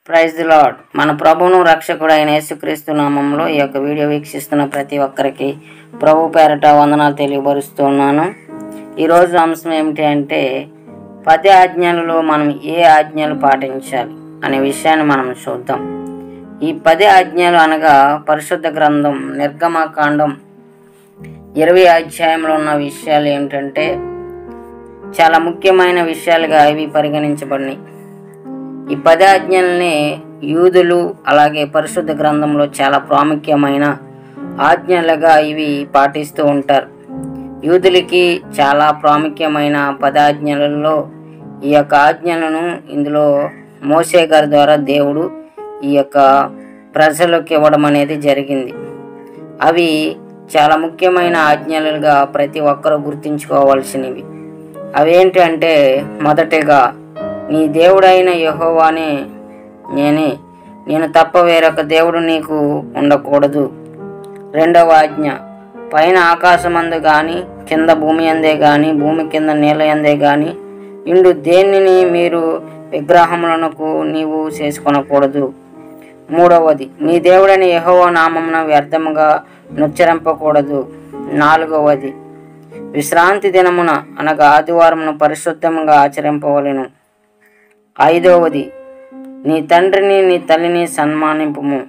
praise the lord మన ప్రభువును రక్షకుడు అయిన యేసుక్రీస్తు నామంలో ఈ యొక్క వీడియో వీక్షిస్తున్న ప్రతి ఒక్కరికి ప్రభు పేరట వందనాలు తెలియపరుస్తున్నాను ఈరోజు అంశం ఏమిటి అంటే పది ఆజ్ఞలలో మనం ఏ ఆజ్ఞలు పాటించాలి అనే విషయాన్ని మనం చూద్దాం ఈ పది ఆజ్ఞలు అనగా పరిశుద్ధ గ్రంథం నిర్గమకాండం ఇరవై అధ్యాయంలో ఉన్న విషయాలు ఏమిటంటే చాలా ముఖ్యమైన విషయాలుగా ఇవి పరిగణించబడినాయి ఈ పది ఆజ్ఞల్ని యూదులు అలాగే పరిశుద్ధ గ్రంథంలో చాలా ప్రాముఖ్యమైన ఆజ్ఞలుగా ఇవి పాటిస్తూ ఉంటారు యూదులకి చాలా ప్రాముఖ్యమైన పదాజ్ఞలలో ఈ యొక్క ఆజ్ఞలను ఇందులో మోసే గారి ద్వారా దేవుడు ఈ యొక్క ప్రజలకు ఇవ్వడం అనేది జరిగింది అవి చాలా ముఖ్యమైన ఆజ్ఞలుగా ప్రతి ఒక్కరూ గుర్తుంచుకోవాల్సినవి అవేంటి అంటే మొదటిగా నీ దేవుడైన యెహోవానే నేనే నేను తప్ప వేరొక దేవుడు నీకు ఉండకూడదు రెండవ ఆజ్ఞ పైన ఆకాశమందు కానీ కింద భూమి అందే కానీ భూమి కింద నీళ్ళ అందే కానీ ఇండు దేనిని మీరు విగ్రహములకు నీవు చేసుకొనకూడదు మూడవది నీ దేవుడైన యెహోవా నామమున వ్యర్థముగా నుచ్చరింపకూడదు నాలుగవది విశ్రాంతి దినమున అనగా ఆదివారమును పరిశుద్ధముగా ఆచరింపవలెను ఐదవది నీ తండ్రిని నీ తల్లిని సన్మానింపుము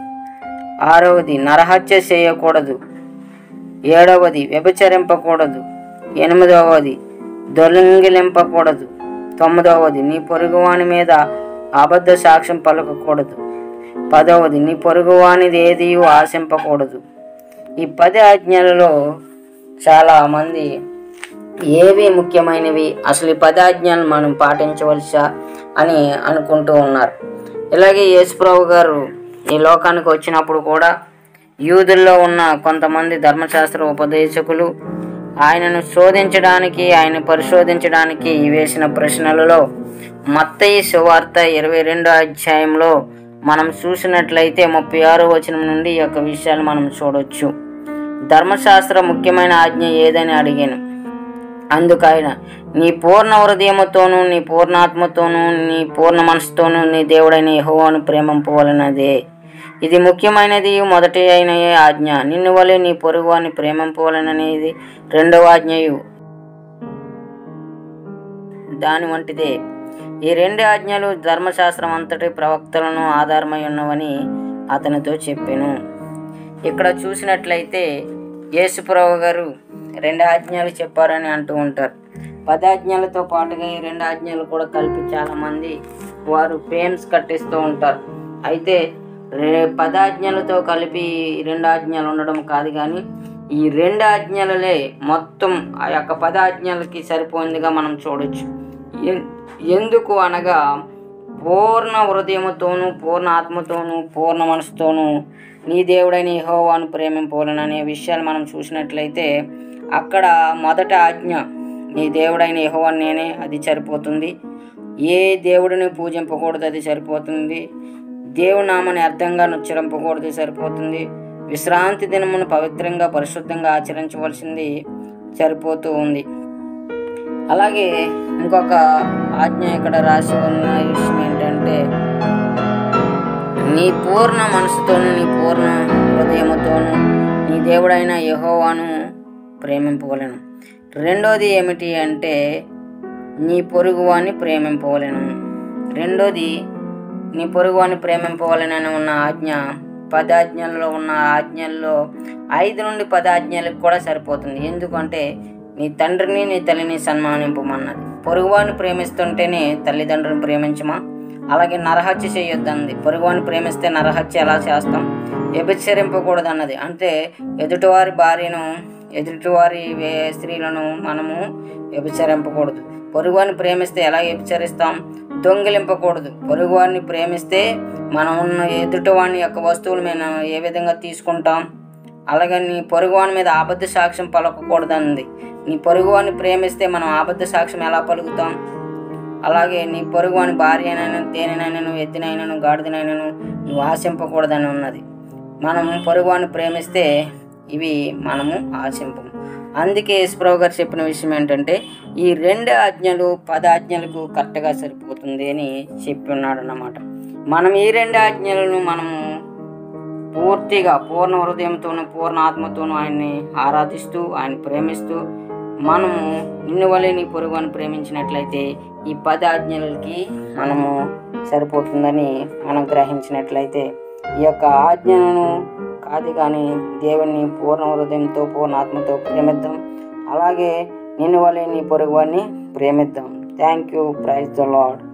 ఆరవది నరహత్య చేయకూడదు ఏడవది వ్యభిచరింపకూడదు ఎనిమిదవది దొంగిలింపకూడదు తొమ్మిదవది నీ పొరుగువాని మీద అబద్ధ సాక్ష్యం పలకకూడదు పదవది నీ పొరుగువానిది ఏది ఆశింపకూడదు ఈ పది ఆజ్ఞలలో చాలా మంది ఏవి ముఖ్యమైనవి అసలు ఈ పది ఆజ్ఞలు మనం పాటించవలసా అని అనుకుంటూ ఉన్నారు ఇలాగే యేసుప్రభు గారు ఈ లోకానికి వచ్చినప్పుడు కూడా యూదుల్లో ఉన్న కొంతమంది ధర్మశాస్త్ర ఉపదేశకులు ఆయనను శోధించడానికి ఆయన పరిశోధించడానికి వేసిన ప్రశ్నలలో మత్తయి సువార్త ఇరవై రెండో అధ్యాయంలో మనం చూసినట్లయితే ముప్పై ఆరో వచనం నుండి ఈ యొక్క విషయాలు మనం చూడొచ్చు ధర్మశాస్త్ర ముఖ్యమైన ఆజ్ఞ ఏదని అడిగాను అందుకు ఆయన నీ పూర్ణ హృదయముతోనూ నీ పూర్ణాత్మతోనూ నీ పూర్ణ మనసుతోనూ నీ దేవుడైన యెహోవాను ప్రేమింపవలనదే ఇది ముఖ్యమైనది మొదటి అయిన ఆజ్ఞ నిన్ను వలె నీ పొరుగువాని ప్రేమింపవలననేది రెండవ ఆజ్ఞయు దాని వంటిదే ఈ రెండు ఆజ్ఞలు ధర్మశాస్త్రం అంతటి ప్రవక్తలను ఆధారమై ఉన్నవని అతనితో చెప్పాను ఇక్కడ చూసినట్లయితే యేసుప్రభు గారు రెండు ఆజ్ఞలు చెప్పారని అంటూ ఉంటారు పదాజ్ఞలతో పాటుగా ఈ రెండు ఆజ్ఞలు కూడా కలిపి చాలామంది వారు ఫేమ్స్ కట్టిస్తూ ఉంటారు అయితే రే పదాజ్ఞలతో కలిపి ఈ రెండు ఆజ్ఞలు ఉండడం కాదు కానీ ఈ రెండు ఆజ్ఞలలే మొత్తం ఆ యొక్క పదాజ్ఞలకి సరిపోయిందిగా మనం చూడొచ్చు ఎన్- ఎందుకు అనగా పూర్ణ హృదయముతోనూ పూర్ణ ఆత్మతోనూ పూర్ణ మనసుతోనూ నీ దేవుడైన యెహోవాను ప్రేమింపవలననే విషయాలు మనం చూసినట్లయితే అక్కడ మొదట ఆజ్ఞ నీ దేవుడైన యెహోవాను నేనే అది సరిపోతుంది ఏ దేవుడిని పూజింపకూడదు అది సరిపోతుంది దేవుడి నామని అర్థంగా నుచ్చరింపకూడదు సరిపోతుంది విశ్రాంతి దినమును పవిత్రంగా పరిశుద్ధంగా ఆచరించవలసింది సరిపోతూ ఉంది అలాగే ఇంకొక ఆజ్ఞ ఇక్కడ రాసి ఉన్న విషయం ఏంటంటే నీ పూర్ణ మనసుతోను నీ పూర్ణ హృదయముతోను నీ దేవుడైన యెహోవాను ప్రేమింపవలను రెండోది ఏమిటి అంటే నీ పొరుగువాన్ని ప్రేమింపవలను రెండోది నీ పొరుగువాన్ని ప్రేమింపవలనని ఉన్న ఆజ్ఞ పదాజ్ఞల్లో ఉన్న ఆజ్ఞల్లో ఐదు నుండి పదాజ్ఞలకు కూడా సరిపోతుంది ఎందుకంటే నీ తండ్రిని నీ తల్లిని సన్మానింపమన్నది పొరుగువాన్ని ప్రేమిస్తుంటేనే తల్లిదండ్రులను ప్రేమించమా అలాగే నరహత్య చేయొద్దంది పొరుగువాన్ని ప్రేమిస్తే నరహత్య ఎలా చేస్తాం వ్యభిచరింపకూడదు అన్నది అంటే ఎదుటివారి భార్యను ఎదుటివారి వే- స్త్రీలను మనము వ్యభిచరింపకూడదు పొరుగువారిని ప్రేమిస్తే ఎలా వ్యభిచరిస్తాం దొంగిలింపకూడదు పొరుగువారిని ప్రేమిస్తే మనం ఉన్న ఎదుటివాని యొక్క వస్తువులు మేము ఏ విధంగా తీసుకుంటాం అలాగే నీ పొరుగువాని మీద అబద్ధ సాక్ష్యం పలకకూడదంది నీ పొరుగువాని ప్రేమిస్తే మనం అబద్ధ సాక్ష్యం ఎలా పలుకుతాం అలాగే నీ పొరుగువాని భార్యనైనా తేనెనైనను ఎద్దునైనను గాడిదనైనను నువ్వు ఆశింపకూడదని ఉన్నది మనం పొరుగువాని ప్రేమిస్తే ఇవి మనము ఆశింపము అందుకే యేసుప్రభు గారు చెప్పిన విషయం ఏంటంటే ఈ రెండు ఆజ్ఞలు పదాజ్ఞలకు కరెక్ట్గా సరిపోతుంది అని చెప్పి ఉన్నాడు అన్నమాట మనం ఈ రెండు ఆజ్ఞలను మనము పూర్తిగా పూర్ణ హృదయంతోనూ పూర్ణ ఆత్మతోనూ ఆయన్ని ఆరాధిస్తూ ఆయన ప్రేమిస్తూ మనము నిన్ను వలె నీ పొరుగు అని ప్రేమించినట్లయితే ఈ పది ఆజ్ఞలకి మనము సరిపోతుందని మనం గ్రహించినట్లయితే ఈ యొక్క ఆజ్ఞలను కాదు కానీ దేవుని పూర్ణ హృదయంతో పూర్ణ ఆత్మతో ప్రేమిద్దాం అలాగే నిన్ను వలె నీ పొరుగు వారిని ప్రేమిద్దాం thank you praise the lord